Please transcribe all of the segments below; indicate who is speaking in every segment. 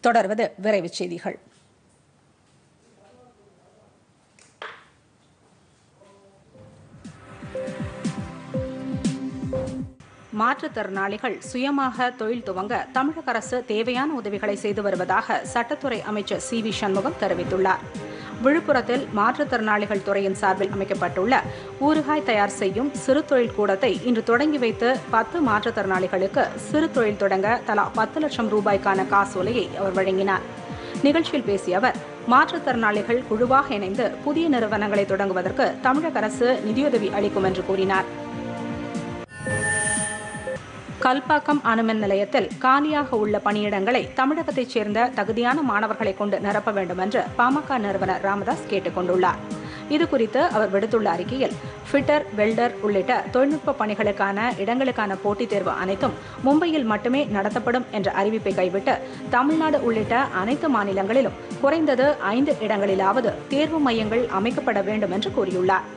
Speaker 1: தொடர்வது விரைவுச் செய்திகள் மாற்றுத்திறனாளிகள் சுயமாக தொழில் துவங்க தமிழக அரசு தேவையான உதவிகளை செய்து வருவதாக சட்டத்துறை அமைச்சர் சி வி சண்முகம் தெரிவித்துள்ளார் விழுப்புரத்தில் மாற்றுத்திறனாளிகள் துறையின் சார்பில் அமைக்கப்பட்டுள்ள ஊறுகாய் தயார் செய்யும் சிறு தொழில் கூடத்தை இன்று தொடங்கி வைத்து பத்து மாற்றுத்திறனாளிகளுக்கு சிறு தொழில் தொடங்க தலா பத்து லட்சம் ரூபாய்க்கான காசோலையை அவர் வழங்கினார் நிகழ்ச்சியில் பேசிய அவர் மாற்றுத்திறனாளிகள் குழுவாக இணைந்து புதிய நிறுவனங்களை தொடங்குவதற்கு தமிழக அரசு நிதியுதவி அளிக்கும் என்று கூறினார் கல்பாக்கம் அணுமின் நிலையத்தில் காலியாக உள்ள பணியிடங்களை தமிழகத்தைச் சேர்ந்த தகுதியான மாணவர்களை கொண்டு நிரப்ப வேண்டும் என்று பாமக நிறுவனர் ராமதாஸ் கேட்டுக் கொண்டுள்ளார் இதுகுறித்து அவர் விடுத்துள்ள அறிக்கையில் ஃபிட்டர் வெல்டர் உள்ளிட்ட தொழில்நுட்ப பணிகளுக்கான இடங்களுக்கான போட்டித் தேர்வு அனைத்தும் மும்பையில் மட்டுமே நடத்தப்படும் என்ற அறிவிப்பை கைவிட்டு தமிழ்நாடு உள்ளிட்ட அனைத்து மாநிலங்களிலும் குறைந்தது ஐந்து இடங்களிலாவது தேர்வு மையங்கள் அமைக்கப்பட வேண்டும் என்று கூறியுள்ளார்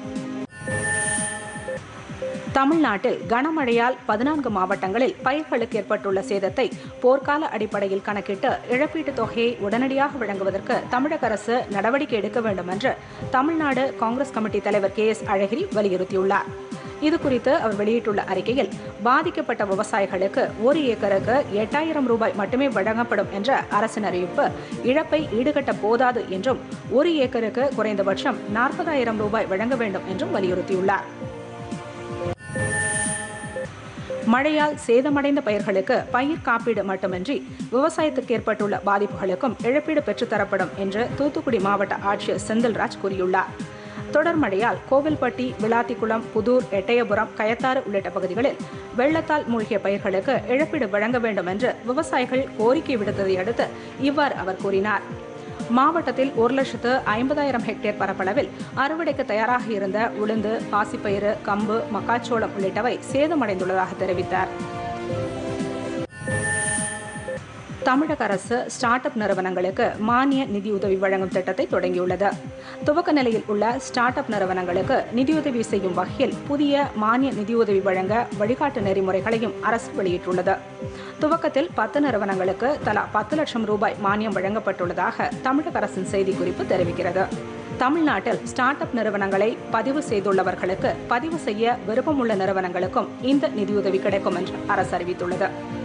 Speaker 1: தமிழ்நாட்டில் கனமழையால் பதினான்கு மாவட்டங்களில் பயிர்களுக்கு ஏற்பட்டுள்ள சேதத்தை போர்க்கால அடிப்படையில் கணக்கிட்டு இழப்பீட்டுத் தொகையை உடனடியாக வழங்குவதற்கு தமிழக அரசு நடவடிக்கை எடுக்க வேண்டும் என்று தமிழ்நாடு காங்கிரஸ் கமிட்டி தலைவர் கே எஸ் அழகிரி வலியுறுத்தியுள்ளார் இதுகுறித்து அவர் வெளியிட்டுள்ள அறிக்கையில் பாதிக்கப்பட்ட விவசாயிகளுக்கு ஒரு ஏக்கருக்கு எட்டாயிரம் ரூபாய் மட்டுமே வழங்கப்படும் என்ற அரசின் அறிவிப்பு இழப்பை ஈடுகட்ட போதாது என்றும் ஒரு ஏக்கருக்கு குறைந்தபட்சம் நாற்பதாயிரம் ரூபாய் வழங்க வேண்டும் என்றும் வலியுறுத்தியுள்ளார் மழையால் சேதமடைந்த பயிர்களுக்கு பயிர் காப்பீடு மட்டுமின்றி விவசாயத்துக்கு ஏற்பட்டுள்ள பாதிப்புகளுக்கும் இழப்பீடு பெற்றுத்தரப்படும் என்று தூத்துக்குடி மாவட்ட ஆட்சியர் செந்தில்ராஜ் கூறியுள்ளார் தொடர் மழையால் கோவில்பட்டி விளாத்திக்குளம் புதூர் எட்டயபுரம் கயத்தாறு உள்ளிட்ட பகுதிகளில் வெள்ளத்தால் மூழ்கிய பயிர்களுக்கு இழப்பீடு வழங்க வேண்டும் என்று விவசாயிகள் கோரிக்கை விடுத்ததை அடுத்து இவ்வாறு அவர் கூறினார் மாவட்டத்தில் ஒரு லட்சத்து ஐம்பதாயிரம் ஹெக்டேர் பரப்பளவில் அறுவடைக்கு தயாராக இருந்த உளுந்து பாசிப்பயிறு கம்பு மக்காச்சோளம் உள்ளிட்டவை சேதமடைந்துள்ளதாக தெரிவித்தார் தமிழக அரசு ஸ்டார்ட் அப் நிறுவனங்களுக்கு மானிய நிதியுதவி வழங்கும் திட்டத்தை தொடங்கியுள்ளது துவக்க நிலையில் உள்ள ஸ்டார்ட் அப் நிறுவனங்களுக்கு நிதியுதவி செய்யும் வகையில் புதிய மானிய நிதியுதவி வழங்க வழிகாட்டு நெறிமுறைகளையும் அரசு வெளியிட்டுள்ளது துவக்கத்தில் பத்து நிறுவனங்களுக்கு தலா பத்து லட்சம் ரூபாய் மானியம் வழங்கப்பட்டுள்ளதாக தமிழக அரசின் செய்திக்குறிப்பு தெரிவிக்கிறது தமிழ்நாட்டில் ஸ்டார்ட் அப் நிறுவனங்களை பதிவு செய்துள்ளவர்களுக்கு பதிவு செய்ய விருப்பமுள்ள நிறுவனங்களுக்கும் இந்த நிதியுதவி கிடைக்கும் என்று அரசு அறிவித்துள்ளது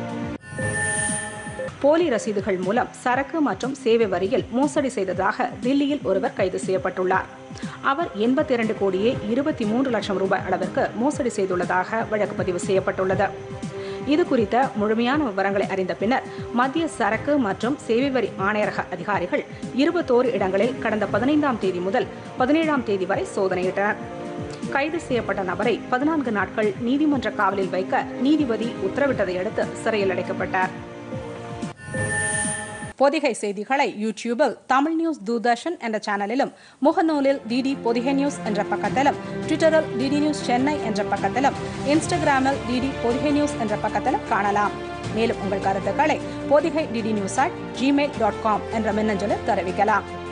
Speaker 1: போலி ரசீதுகள் மூலம் சரக்கு மற்றும் சேவை வரியில் மோசடி செய்ததாக தில்லியில் ஒருவர் கைது செய்யப்பட்டுள்ளார் அவர் எண்பத்தி இரண்டு கோடியே இருபத்தி மூன்று லட்சம் ரூபாய் அளவிற்கு மோசடி செய்துள்ளதாக வழக்கு பதிவு செய்யப்பட்டுள்ளது இது குறித்த முழுமையான விவரங்களை அறிந்த பின்னர் மத்திய சரக்கு மற்றும் சேவை வரி ஆணையரக அதிகாரிகள் இருபத்தோரு இடங்களில் கடந்த பதினைந்தாம் தேதி முதல் பதினேழாம் தேதி வரை சோதனையிட்டனர் கைது செய்யப்பட்ட நபரை பதினான்கு நாட்கள் நீதிமன்ற காவலில் வைக்க நீதிபதி உத்தரவிட்டதை அடுத்து சிறையில் அடைக்கப்பட்டார் பொதிகை செய்திகளை யூடியூபில் தமிழ் நியூஸ் தூர்தர்ஷன் என்ற சேனலிலும் முகநூலில் டிடி பொதிகை நியூஸ் என்ற பக்கத்திலும் ட்விட்டரில் டிடி நியூஸ் சென்னை என்ற பக்கத்திலும் இன்ஸ்டாகிராமில் டிடி பொதிகை நியூஸ் என்ற பக்கத்திலும் காணலாம் மேலும் உங்கள் கருத்துக்களை Podhigai DD news at Gmail dot com என்ற மின்னஞ்சலில் தெரிவிக்கலாம்